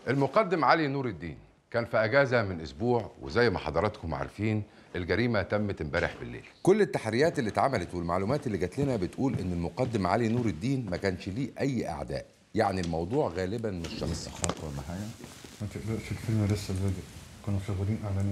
المقدم علي نور الدين كان في اجازه من اسبوع وزي ما حضراتكم عارفين الجريمه تمت امبارح بالليل كل التحريات اللي اتعملت والمعلومات اللي جات لنا بتقول ان المقدم علي نور الدين ما كانش ليه اي اعداء يعني الموضوع غالبا مش شخصي خطوة ولا حاجة ما تقلقش الفيلم لسه بادئ كانوا شغالين اعلانات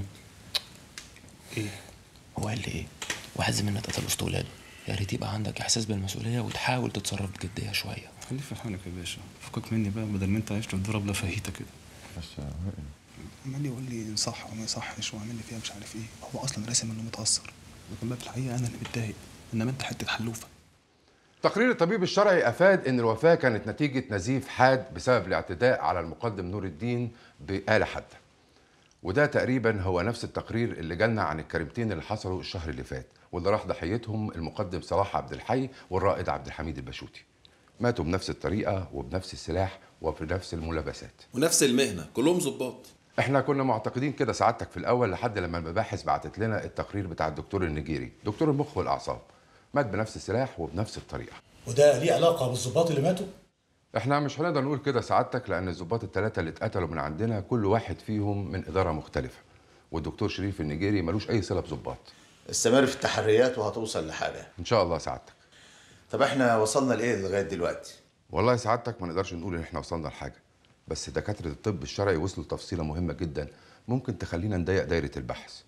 ايه هو قال لي ايه واحد زميلنا اتقتل وسط ولاده يا ريت يبقى عندك احساس بالمسؤوليه وتحاول تتصرف بجديه شويه خليك في حالك يا باشا فكك مني بقى بدل ما انت عايش تضرب لفاهيتا كده بس يا وائل عمال يقول لي صح وما يصحش وعامل لي فيها مش عارف ايه هو اصلا راسم انه متاثر لكن بقى في الحقيقه انا اللي متضايق انما انت حته حلوفه تقرير الطبيب الشرعي افاد ان الوفاه كانت نتيجه نزيف حاد بسبب الاعتداء على المقدم نور الدين بآلة حاده وده تقريبا هو نفس التقرير اللي جالنا عن الكريمتين اللي حصلوا الشهر اللي فات واللي راح ضحيتهم المقدم صلاح عبد الحي والرائد عبد الحميد البشوتي ماتوا بنفس الطريقه وبنفس السلاح وبنفس الملابسات ونفس المهنه كلهم ظباط احنا كنا معتقدين كده سعادتك في الاول لحد لما المباحث بعتت لنا التقرير بتاع الدكتور النيجيري دكتور المخ والاعصاب مات بنفس السلاح وبنفس الطريقه وده ليه علاقه بالظباط اللي ماتوا احنا مش هنقدر نقول كده سعادتك لان الضباط الثلاثه اللي اتقتلوا من عندنا كل واحد فيهم من اداره مختلفه والدكتور شريف النيجيري ملوش اي صله بظباط استمر في التحريات وهتوصل لحاجه ان شاء الله سعادتك طب احنا وصلنا لايه لغايه دلوقتي والله سعادتك ما نقدرش نقول ان احنا وصلنا لحاجه بس دكاتره الطب الشرعي وصلوا لتفصيله مهمه جدا ممكن تخلينا نضيق دايره البحث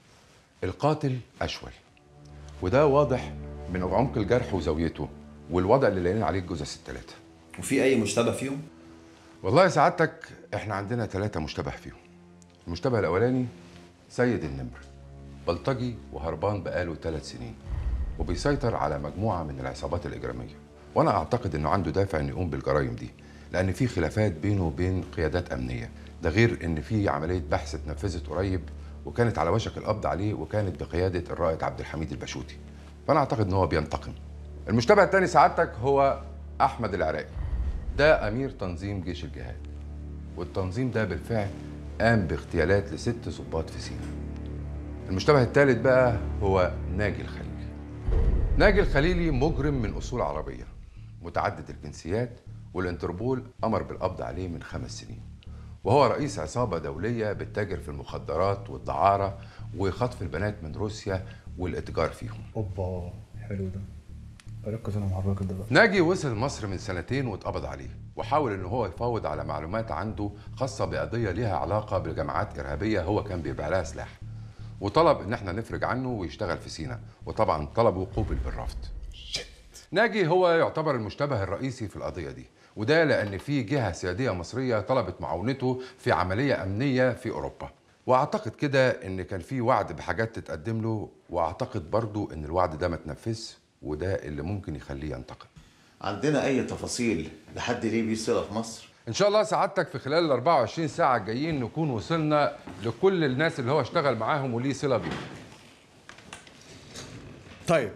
القاتل اشول وده واضح من عمق الجرح وزاويته والوضع اللي لقينا عليه الجثث الثلاثه وفي اي مشتبه فيهم والله سعادتك احنا عندنا ثلاثة مشتبه فيهم المشتبه الأولاني سيد النمر بلطجي وهربان بقاله ثلاث سنين وبيسيطر على مجموعة من العصابات الإجرامية وأنا أعتقد إنه عنده دافع إنه يقوم بالجرائم دي لأن في خلافات بينه وبين قيادات أمنية ده غير إن في عملية بحث اتنفذت قريب وكانت على وشك القبض عليه وكانت بقيادة الرائد عبد الحميد البشوتي فأنا أعتقد إن هو بينتقم المشتبه الثاني سعادتك هو أحمد العراقي ده أمير تنظيم جيش الجهاد والتنظيم ده بالفعل قام باغتيالات لست ضباط في سيناء المشتبه الثالث بقى هو ناجي الخليلي ناجي الخليلي مجرم من أصول عربية متعدد الجنسيات والانتربول أمر بالقبض عليه من خمس سنين وهو رئيس عصابة دولية بتتاجر في المخدرات والدعارة وخطف البنات من روسيا والاتجار فيهم اوبا حلو ده ركز انا مع الراجل ده بقى ناجي وصل مصر من سنتين واتقبض عليه وحاول ان هو يفاوض على معلومات عنده خاصه بقضيه ليها علاقه بجماعات ارهابيه هو كان بيبيع لها سلاح وطلب ان احنا نفرج عنه ويشتغل في سينا وطبعا طلبه قوبل بالرفض ناجي هو يعتبر المشتبه الرئيسي في القضيه دي وده لان في جهه سياديه مصريه طلبت معاونته في عمليه امنيه في اوروبا واعتقد كده ان كان في وعد بحاجات تتقدم له واعتقد برضو ان الوعد ده ما اتنفذش وده اللي ممكن يخليه ينتقم عندنا اي تفاصيل لحد ليه بيه صله في مصر ان شاء الله سعادتك في خلال ال 24 ساعه الجايين نكون وصلنا لكل الناس اللي هو اشتغل معاهم وليه صله بيهم طيب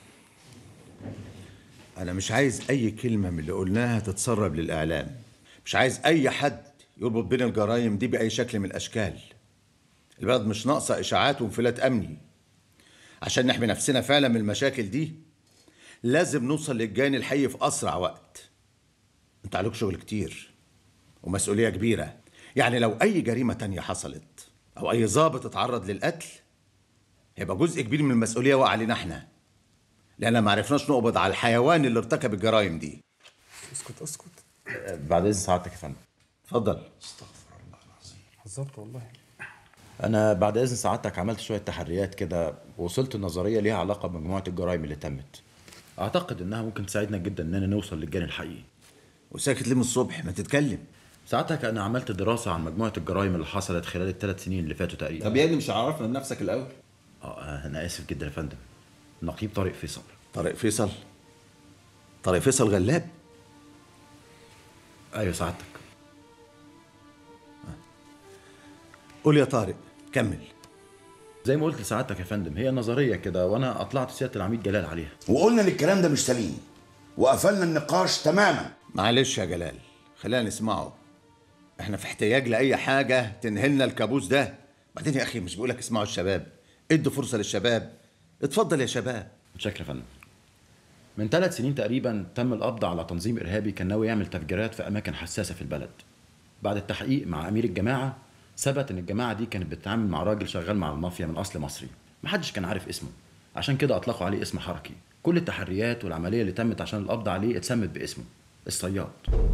أنا مش عايز أي كلمة من اللي قلناها تتسرب للإعلام مش عايز أي حد يربط بين الجرائم دي بأي شكل من الأشكال البلد مش ناقصة إشاعات وانفلات أمني عشان نحمي نفسنا فعلا من المشاكل دي لازم نوصل للجاني الحي في أسرع وقت أنت عليك شغل كتير ومسؤولية كبيرة يعني لو أي جريمة تانية حصلت أو أي ضابط اتعرض للقتل هيبقى جزء كبير من المسؤولية واقع علينا احنا لأن ما عرفناش نقبض على الحيوان اللي ارتكب الجرائم دي اسكت اسكت بعد اذن سعادتك يا فندم اتفضل حذرت والله انا بعد اذن سعادتك عملت شويه تحريات كده ووصلت لنظريه ليها علاقه بمجموعه الجرائم اللي تمت اعتقد انها ممكن تساعدنا جدا اننا نوصل للجاني الحقيقي وساكت ليه من الصبح ما تتكلم ساعتك انا عملت دراسه عن مجموعه الجرائم اللي حصلت خلال الثلاث سنين اللي فاتوا تقريبا طب يعني مش عرفنا بنفسك الاول اه انا اسف جدا يا فندم نقيب طارق فيصل طارق فيصل طارق فيصل غلاب ايوه سعادتك قول يا طارق كمل زي ما قلت لسعادتك يا فندم هي نظريه كده وانا اطلعت سياده العميد جلال عليها وقلنا ان الكلام ده مش سليم وقفلنا النقاش تماما معلش يا جلال خلينا نسمعه احنا في احتياج لاي حاجه تنهلنا الكابوس ده بعدين يا اخي مش بقولك اسمعوا الشباب ادوا فرصه للشباب اتفضل يا شباب متشكر يا فندم من ثلاث سنين تقريبا تم القبض على تنظيم ارهابي كان ناوي يعمل تفجيرات في اماكن حساسه في البلد بعد التحقيق مع امير الجماعه ثبت ان الجماعه دي كانت بتتعامل مع راجل شغال مع المافيا من اصل مصري محدش كان عارف اسمه عشان كده اطلقوا عليه اسم حركي كل التحريات والعمليه اللي تمت عشان القبض عليه اتسمت باسمه الصياد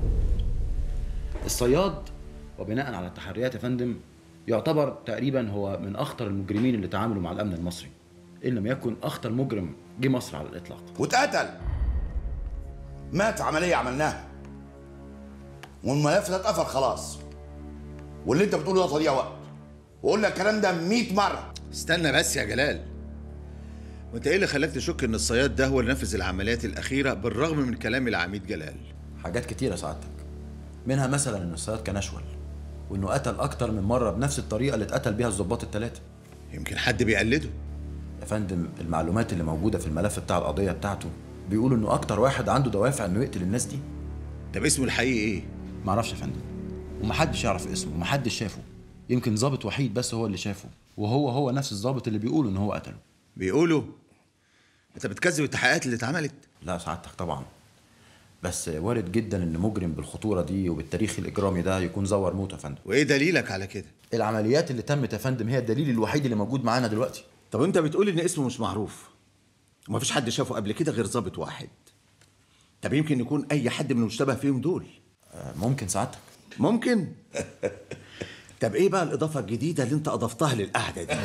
الصياد وبناء على التحريات يا فندم يعتبر تقريبا هو من اخطر المجرمين اللي تعاملوا مع الامن المصري ان لم يكن اخطر مجرم جه مصر على الاطلاق واتقتل مات عملية عملناها والملف ده اتقفل خلاص واللي انت بتقوله ده تضييع وقت وقلنا الكلام ده 100 مرة استنى بس يا جلال وانت ايه اللي خلاك تشك ان الصياد ده هو اللي نفذ العمليات الاخيره بالرغم من كلام العميد جلال حاجات كتيرة سعادتك منها مثلا ان الصياد كان اشول وانه قتل اكتر من مرة بنفس الطريقة اللي اتقتل بيها الضباط الثلاثة يمكن حد بيقلده يا فندم المعلومات اللي موجودة في الملف بتاع القضية بتاعته بيقولوا انه اكتر واحد عنده دوافع انه يقتل الناس دي طب اسمه الحقيقي ايه معرفش يا فندم ومحدش يعرف اسمه ومحدش شافه يمكن ضابط وحيد بس هو اللي شافه وهو هو نفس الضابط اللي بيقولوا ان هو قتله بيقولوا انت بتكذب التحقيقات اللي اتعملت لا سعادتك طبعا بس وارد جدا ان مجرم بالخطوره دي وبالتاريخ الاجرامي ده يكون زور موته يا فندم وايه دليلك على كده العمليات اللي تمت يا فندم هي الدليل الوحيد اللي موجود معانا دلوقتي طب انت بتقول ان اسمه مش معروف ومفيش حد شافه قبل كده غير ضابط واحد طب يمكن يكون اي حد من المشتبه فيهم دول آه، ممكن سعادتك ممكن طب ايه بقى الاضافه الجديده اللي انت اضفتها للقعده دي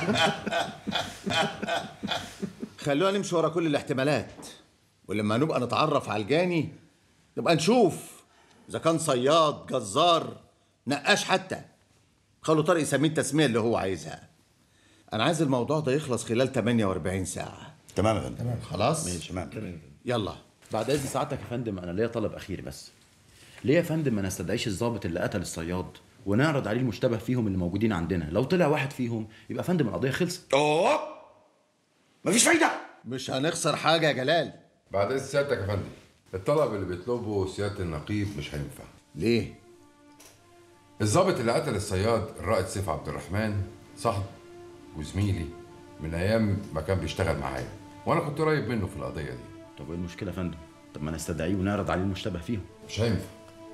خلونا نمشي ورا كل الاحتمالات ولما نبقى نتعرف على الجاني نبقى نشوف اذا كان صياد جزار نقاش حتى خلوا طارق يسميه التسميه اللي هو عايزها انا عايز الموضوع ده يخلص خلال 48 ساعه تمام يا فندم تمام خلاص ماشي تمام يلا بعد اذن سعادتك يا فندم انا ليا طلب اخير بس ليه يا فندم ما نستدعيش الضابط اللي قتل الصياد ونعرض عليه المشتبه فيهم اللي موجودين عندنا لو طلع واحد فيهم يبقى يا فندم القضيه خلصت اوه مفيش فايدة مش هنخسر حاجه يا جلال بعد اذن سيادتك يا فندم الطلب اللي بيطلبه سياده النقيب مش هينفع ليه الضابط اللي قتل الصياد الرائد سيف عبد الرحمن صاحب وزميلي من ايام ما كان بيشتغل معايا وانا كنت قريب منه في القضيه دي طب ايه المشكله يا فندم طب ما نستدعيه ونعرض عليه المشتبه فيهم مش هينفع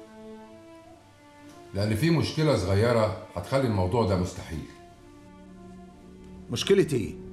لان في مشكله صغيره هتخلي الموضوع ده مستحيل مشكله ايه